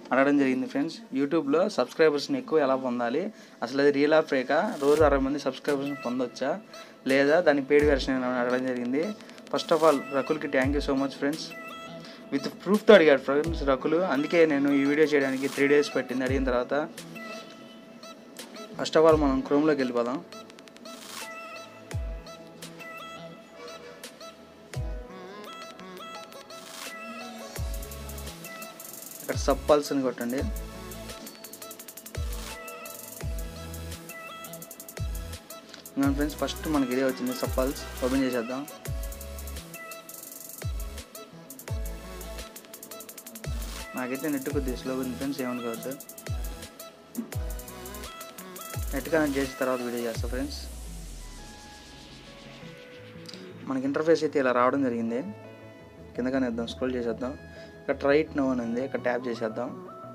అడగడం జరిగింది ఫ్రెండ్స్ యూట్యూబ్లో సబ్స్క్రైబర్స్ని ఎక్కువ ఎలా పొందాలి అసలు అది రియల్ ఆఫ్ ఫేకా రోజు అరవై మంది సబ్స్క్రైబర్స్ని పొందొచ్చా లేదా దాని పేడ్ వెర్షన్ ఏమైనా అడగడం జరిగింది ఫస్ట్ ఆఫ్ ఆల్ రకుల్కి thank you so much friends with ప్రూఫ్తో అడిగాడు ఫ్రెండ్స్ రకులు అందుకే నేను ఈ వీడియో చేయడానికి త్రీ డేస్ పెట్టింది అడిగిన తర్వాత ఫస్ట్ ఆఫ్ ఆల్ మనం క్రోమ్లోకి వెళ్ళిపోదాం ఇక్కడ సబ్ పల్స్ అని కొట్టండి ఇంకా ఫ్రెండ్స్ ఫస్ట్ మనకి ఇదే వచ్చింది సబ్ పల్స్ ఓపెన్ చేసేద్దాం నాకైతే నెట్ కొద్దిగా స్లో ఉంది ఫ్రెండ్స్ ఏమనుకోవద్దు నెట్ కనెక్ట్ చేసిన తర్వాత వీడియో చేస్తా ఫ్రెండ్స్ మనకి ఇంటర్ఫేస్ అయితే ఇలా రావడం జరిగింది కిందగానే వేద్దాం స్క్రోల్ చేసేద్దాం ఇక్కడ రైట్ నో అని ఉంది ఇక్కడ ట్యాప్ చేసేద్దాం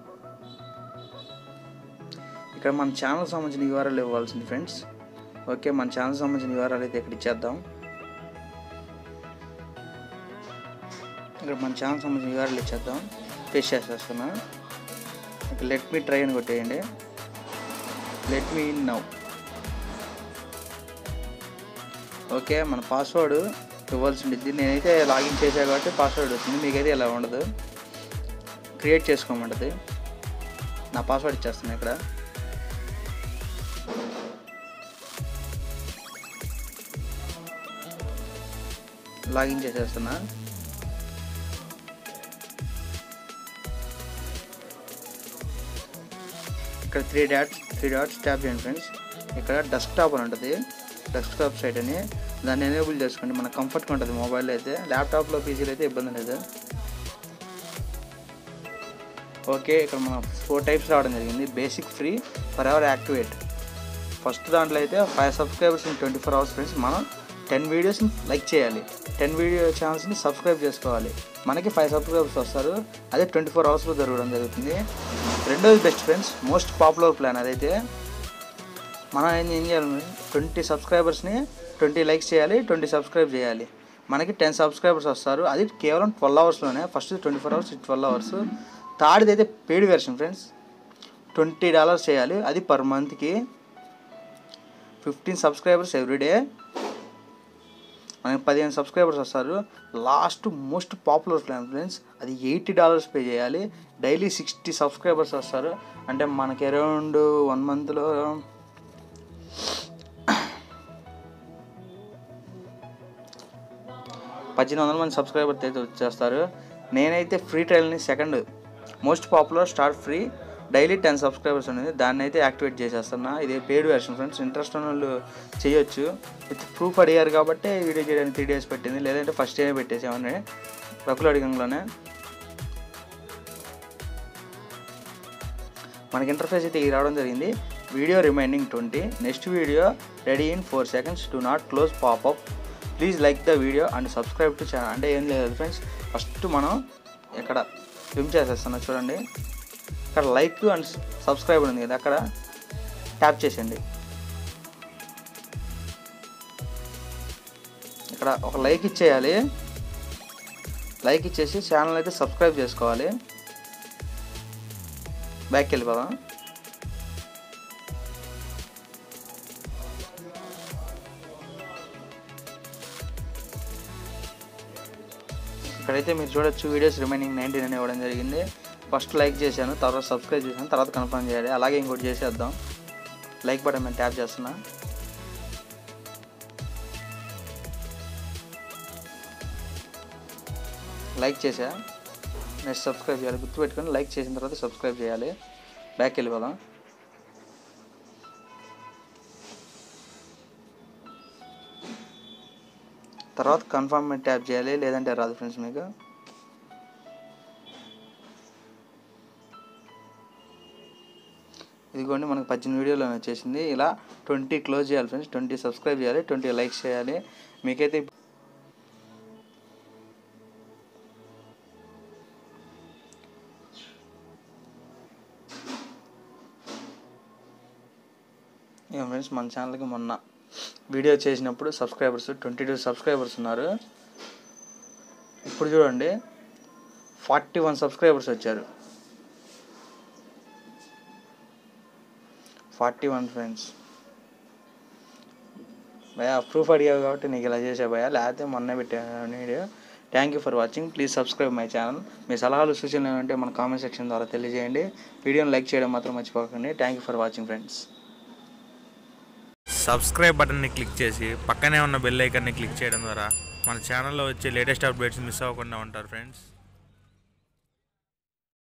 ఇక్కడ మన ఛానల్ సంబంధించిన యూఆర్ఎల్ ఇవ్వాల్సింది ఫ్రెండ్స్ ఓకే మన ఛానల్ సంబంధించిన యూఆర్ఎల్ అయితే ఇక్కడ ఇచ్చేద్దాం ఇక్కడ మన ఛానల్ సంబంధించిన యూఆర్ఎల్ ఇచ్చేద్దాం పేస్ట్ చేసేస్తున్నా ఇక్కడ లెట్ మీ ట్రై అని కొట్టేయండి let me in now okay మన పాస్వర్డ్ ఇవ్వాల్సి ఉంటుంది నేనైతే లాగిన్ చేశా కాబట్టి పాస్వర్డ్ వచ్చింది మీకైతే ఇలా ఉండదు క్రియేట్ చేసుకోమంటది నా పాస్వర్డ్ ఇచ్చేస్తాను ఇక్కడ లాగిన్ చేసేస్తున్నా ఇక్కడ three dots three dots tap చేయండి ఫ్రెండ్స్ ఇక్కడ డెస్క్టాప్ అని ఉంటుంది డెస్క్టాప్ సైట్ అని దాన్ని ఎనేబుల్ చేసుకోండి మన కంఫర్ట్గా ఉంటుంది మొబైల్ అయితే ల్యాప్టాప్లో పీసీలో అయితే ఇబ్బంది లేదు ఓకే ఇక్కడ మన ఫోర్ టైప్స్ రావడం జరిగింది basic free forever activate first దాంట్లో అయితే five subscribers in twenty four hours friends మనం టెన్ వీడియోస్ని లైక్ చేయాలి టెన్ వీడియో ఛానల్స్ని సబ్స్క్రైబ్ చేసుకోవాలి మనకి ఫైవ్ సబ్స్క్రైబర్స్ వస్తారు అదే ట్వంటీ ఫోర్ అవర్స్లో జరగడం జరుగుతుంది రెండోది best friends most popular plan అదైతే మనం ఏం ఏం చేయాలి ట్వంటీ సబ్స్క్రైబర్స్ని ట్వంటీ లైక్స్ చేయాలి ట్వంటీ సబ్స్క్రైబ్ చేయాలి మనకి టెన్ సబ్స్క్రైబర్స్ వస్తారు అది కేవలం ట్వెల్వ్ అవర్స్లోనే first twenty four hours twelve hours థర్డ్ది అయితే paid version friends twenty dollars చేయాలి అది పర్ మంత్కి ఫిఫ్టీన్ సబ్స్క్రైబర్స్ ఎవ్రీడే మనకి పదిహేను సబ్స్క్రైబర్స్ వస్తారు last most popular plan friends అది ఎయిటీ డాలర్స్ పే చేయాలి డైలీ సిక్స్టీ సబ్స్క్రైబర్స్ వస్తారు అంటే మనకి అరౌండ్ వన్ మంత్లో పద్దెనిమిది వందల మంది సబ్స్క్రైబర్స్ అయితే వచ్చేస్తారు నేనైతే ఫ్రీ ట్రయల్ని second most popular start free daily ten subscribers అనేది దాన్ని అయితే యాక్టివేట్ చేసేస్తున్నా ఇది పెయిడ్ వెర్షన్ ఫ్రెండ్స్ ఇంట్రెస్ట్ ఉన్న వాళ్ళు చేయొచ్చు విత్ ప్రూఫ్ అడిగారు కాబట్టి వీడియో చేయడానికి త్రీ డేస్ పెట్టింది లేదంటే ఫస్ట్ డే పెట్టేసామని రకులు అడిగంలోనే మనకి ఇంటర్ఫేస్ అయితే ఇది రావడం జరిగింది video remaining twenty next video ready in four seconds to not close popup please like the video and subscribe to channel అంటే ఏం లేదు ఫ్రెండ్స్ ఫస్ట్ మనం ఇక్కడ క్లిమ్ చేసేస్తున్నా చూడండి ఇక్కడ లైక్ అండ్ సబ్స్క్రైబ్ ఉంది కదా అక్కడ ట్యాప్ చేసేయండి ఇక్కడ ఒక లైక్ ఇచ్చేయాలి లైక్ ఇచ్చేసి ఛానల్ అయితే సబ్స్క్రైబ్ చేసుకోవాలి బ్యాక్ వెళ్ళిపోదాం ఇక్కడైతే మీరు చూడొచ్చు వీడియోస్ రిమైనింగ్ నైన్టీన్ అని ఇవ్వడం జరిగింది ఫస్ట్ లైక్ చేశాను తర్వాత సబ్స్క్రైబ్ చేశాను తర్వాత కన్ఫర్మ్ చేయాలి అలాగే ఇంకోటి చేసేద్దాం లైక్ బటన్ మీద ట్యాప్ చేస్తున్నా లైక్ చేసా నెక్స్ట్ సబ్స్క్రైబ్ చేయాలి గుర్తుపెట్టుకొని లైక్ చేసిన తర్వాత సబ్స్క్రైబ్ చేయాలి బ్యాక్ వెళ్ళిపోదాం తర్వాత కన్ఫర్మ్ మీద ట్యాప్ చేయాలి లేదంటే రాదు ఫ్రెండ్స్ మీకు ఇదిగోండి మనకు పద్దెనిమిది వీడియోలో వచ్చేసింది ఇలా ట్వంటీ క్లోజ్ చేయాలి ఫ్రెండ్స్ ట్వంటీ సబ్స్క్రైబ్ చేయాలి ట్వంటీ లైక్స్ చేయాలి మీకైతే ఏం ఫ్రెండ్స్ మన ఛానల్కి మొన్న వీడియో చేసినప్పుడు సబ్స్క్రైబర్స్ ట్వంటీ టూ సబ్స్క్రైబర్స్ ఉన్నారు ఇప్పుడు చూడండి ఫార్టీ వన్ సబ్స్క్రైబర్స్ వచ్చారు ఫార్టీ వన్ ఫ్రెండ్స్ భయ ప్రూఫ్ అడిగావు కాబట్టి నీకు ఇలా చేసా భయ లేకపోతే మొన్నే పెట్టాను video thank you for watching please subscribe my channel మీ సలహాలు సూచనలు ఏమంటే మన కామెంట్ సెక్షన్ ద్వారా తెలియజేయండి వీడియోని లైక్ చేయడం మాత్రం మర్చిపోకండి thank you for watching friends subscribe బటన్ని క్లిక్ చేసి పక్కనే ఉన్న బెల్ ఐకాన్ని క్లిక్ చేయడం ద్వారా మన ఛానల్లో వచ్చే లేటెస్ట్ అప్డేట్స్ మిస్ అవ్వకుండా ఉంటారు ఫ్రెండ్స్